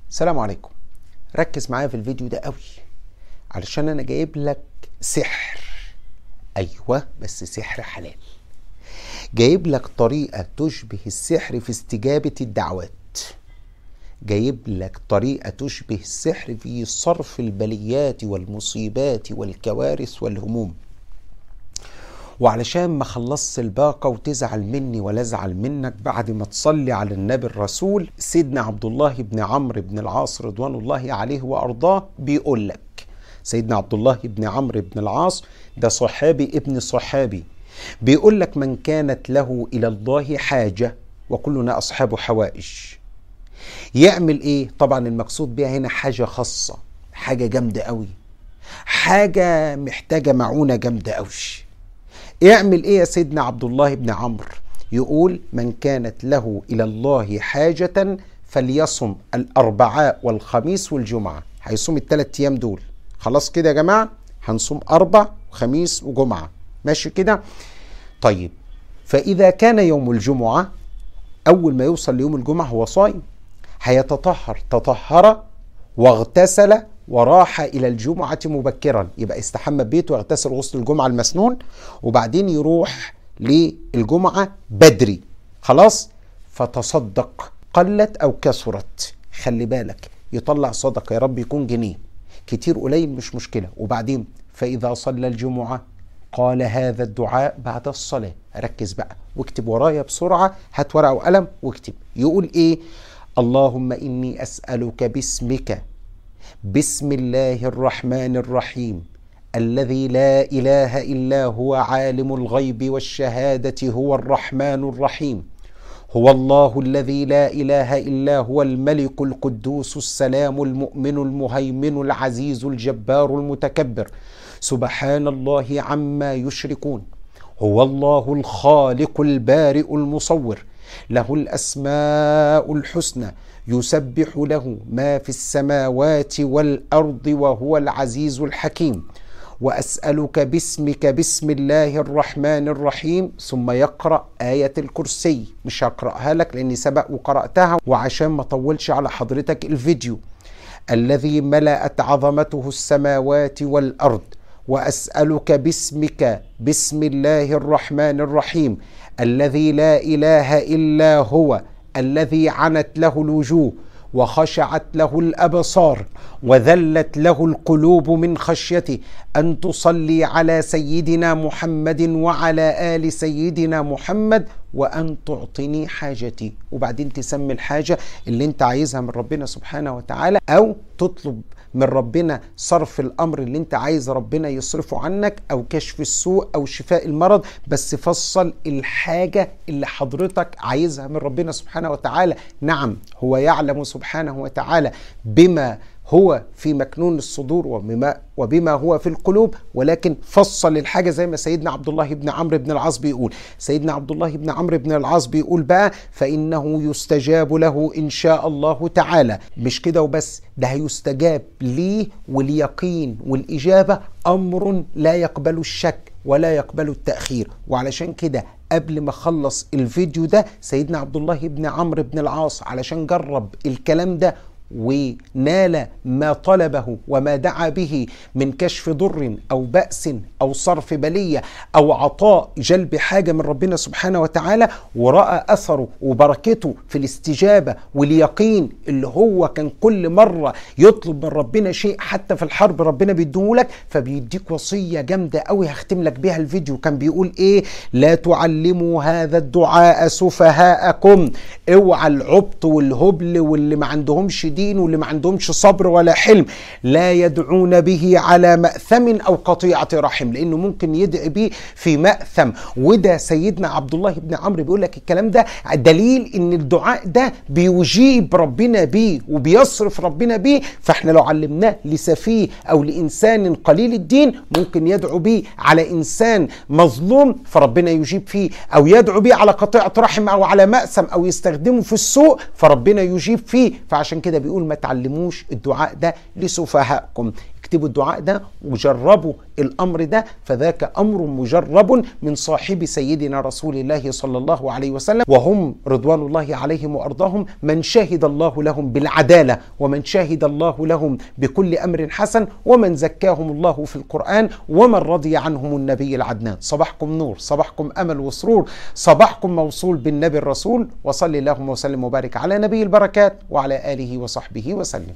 السلام عليكم ركز معايا في الفيديو ده قوي علشان انا جايب لك سحر ايوه بس سحر حلال جايب لك طريقة تشبه السحر في استجابة الدعوات جايب لك طريقة تشبه السحر في صرف البليات والمصيبات والكوارث والهموم وعلشان ما خلصت الباقة وتزعل مني ولا ازعل منك بعد ما تصلي على النبي الرسول سيدنا عبد الله بن عمرو بن العاص رضوان الله عليه وارضاه بيقول لك سيدنا عبد الله بن عمرو بن العاص ده صحابي ابن صحابي بيقول لك من كانت له الى الله حاجة وكلنا اصحاب حوائج يعمل ايه طبعا المقصود بها هنا حاجة خاصة حاجة جامدة قوي حاجة محتاجة معونة جامدة قوي يعمل ايه يا سيدنا عبد الله بن عمرو يقول من كانت له الى الله حاجة فليصم الاربعاء والخميس والجمعة هيصوم الثلاث ايام دول خلاص كده يا جماعة هنصوم اربع وخميس وجمعة ماشي كده طيب فاذا كان يوم الجمعة اول ما يوصل ليوم الجمعة هو صايم هيتطهر تطهر واغتسل وراح الى الجمعه مبكرا يبقى استحمى ببيته واغتسل غسل الجمعه المسنون وبعدين يروح للجمعه بدري خلاص فتصدق قلت او كثرت خلي بالك يطلع صدقه يا رب يكون جنيه كتير قليل مش مشكله وبعدين فاذا صلى الجمعه قال هذا الدعاء بعد الصلاه ركز بقى واكتب ورايا بسرعه هات ورقه وقلم واكتب يقول ايه اللهم اني اسالك باسمك بسم الله الرحمن الرحيم الذي لا اله الا هو عالم الغيب والشهاده هو الرحمن الرحيم هو الله الذي لا اله الا هو الملك القدوس السلام المؤمن المهيمن العزيز الجبار المتكبر سبحان الله عما يشركون هو الله الخالق البارئ المصور له الاسماء الحسنى يسبح له ما في السماوات والارض وهو العزيز الحكيم واسالك باسمك بسم الله الرحمن الرحيم ثم يقرا ايه الكرسي مش هقراها لك لاني سبق وقراتها وعشان ما اطولش على حضرتك الفيديو الذي ملأت عظمته السماوات والارض واسالك باسمك بسم الله الرحمن الرحيم الذي لا اله الا هو الذي عنت له الوجوه وخشعت له الابصار وذلت له القلوب من خشيته ان تصلي على سيدنا محمد وعلى ال سيدنا محمد وان تعطني حاجتي وبعدين تسمي الحاجه اللي انت عايزها من ربنا سبحانه وتعالى او تطلب من ربنا صرف الامر اللي انت عايز ربنا يصرفه عنك او كشف السوء او شفاء المرض بس فصل الحاجه اللي حضرتك عايزها من ربنا سبحانه وتعالى نعم هو يعلم سبحانه وتعالى بما هو في مكنون الصدور وبما وبما هو في القلوب ولكن فصل الحاجه زي ما سيدنا عبد الله بن عمرو بن العاص بيقول سيدنا عبد الله بن عمرو بن العاص بيقول بقى فانه يستجاب له ان شاء الله تعالى مش كده وبس ده هيستجاب ليه واليقين والاجابه امر لا يقبل الشك ولا يقبل التاخير وعلشان كده قبل ما اخلص الفيديو ده سيدنا عبد الله بن عمرو بن العاص علشان جرب الكلام ده ونال ما طلبه وما دعا به من كشف ضر او باس او صرف بليه او عطاء جلب حاجه من ربنا سبحانه وتعالى وراى اثره وبركته في الاستجابه واليقين اللي هو كان كل مره يطلب من ربنا شيء حتى في الحرب ربنا بيديهولك فبيديك وصيه جامده قوي هختم لك بيها الفيديو كان بيقول ايه لا تعلموا هذا الدعاء سفهاءكم اوعى العبط والهبل واللي ما عندهمش دين واللي ما عندهمش صبر ولا حلم لا يدعون به على مأثم أو قطيعة رحم لأنه ممكن يدعي به في مأثم وده سيدنا عبد الله بن عمرو بيقول لك الكلام ده دليل إن الدعاء ده بيجيب ربنا بيه وبيصرف ربنا بيه فاحنا لو علمناه لسفيه أو لإنسان قليل الدين ممكن يدعو بيه على إنسان مظلوم فربنا يجيب فيه أو يدعو بيه على قطيعة رحم أو على مأثم أو يستخدمه في السوء فربنا يجيب فيه فعشان كده بيقول ما تعلموش الدعاء ده لسفهائكم اكتبوا الدعاء ده وجربوا الامر ده فذاك امر مجرب من صاحب سيدنا رسول الله صلى الله عليه وسلم وهم رضوان الله عليهم وارضاهم من شهد الله لهم بالعداله ومن شهد الله لهم بكل امر حسن ومن زكاهم الله في القران ومن رضي عنهم النبي العدنان صباحكم نور صباحكم امل وسرور صباحكم موصول بالنبي الرسول وصلي اللهم وسلم وبارك على نبي البركات وعلى اله وصحبه وسلم